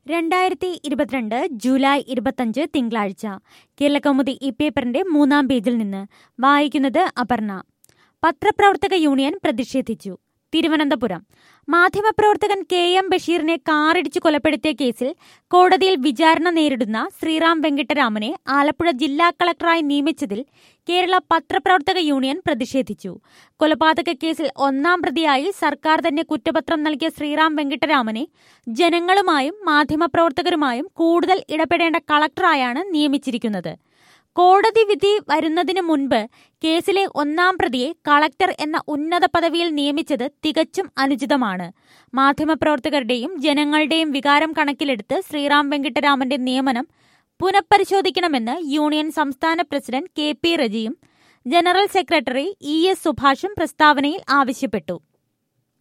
രണ്ടായിരത്തി ഇരുപത്തിരണ്ട് ജൂലൈ ഇരുപത്തഞ്ച് തിങ്കളാഴ്ച കേരളകൗമുദി ഈ പേപ്പറിന്റെ മൂന്നാം പേജിൽ നിന്ന് വായിക്കുന്നത് അപർണ പത്രപ്രവർത്തക യൂണിയൻ പ്രതിഷേധിച്ചു തിരുവനന്തപുരം മാധ്യമപ്രവർത്തകൻ കെ എം ബഷീറിനെ കാറിടിച്ച് കൊലപ്പെടുത്തിയ കേസിൽ കോടതിയിൽ വിചാരണ നേരിടുന്ന ശ്രീറാം വെങ്കിട്ടരാമനെ ആലപ്പുഴ ജില്ലാ കളക്ടറായി നിയമിച്ചതിൽ കേരള പത്രപ്രവർത്തക യൂണിയൻ പ്രതിഷേധിച്ചു കൊലപാതക കേസിൽ ഒന്നാം പ്രതിയായി സർക്കാർ തന്നെ കുറ്റപത്രം നൽകിയ ശ്രീറാം വെങ്കിട്ടരാമനെ ജനങ്ങളുമായും മാധ്യമപ്രവർത്തകരുമായും കൂടുതൽ ഇടപെടേണ്ട കളക്ടറായാണ് നിയമിച്ചിരിക്കുന്നത് കോടതി വിധി വരുന്നതിന് മുൻപ് കേസിലെ ഒന്നാം പ്രതിയെ കളക്ടർ എന്ന ഉന്നത പദവിയിൽ നിയമിച്ചത് തികച്ചും അനുചിതമാണ് മാധ്യമപ്രവർത്തകരുടെയും ജനങ്ങളുടെയും വികാരം കണക്കിലെടുത്ത് ശ്രീറാം വെങ്കിട്ടരാമന്റെ നിയമനം പുനഃപരിശോധിക്കണമെന്ന് യൂണിയൻ സംസ്ഥാന പ്രസിഡന്റ് കെ പി റജിയും ജനറൽ സെക്രട്ടറി ഇ എസ് സുഭാഷും പ്രസ്താവനയിൽ ആവശ്യപ്പെട്ടു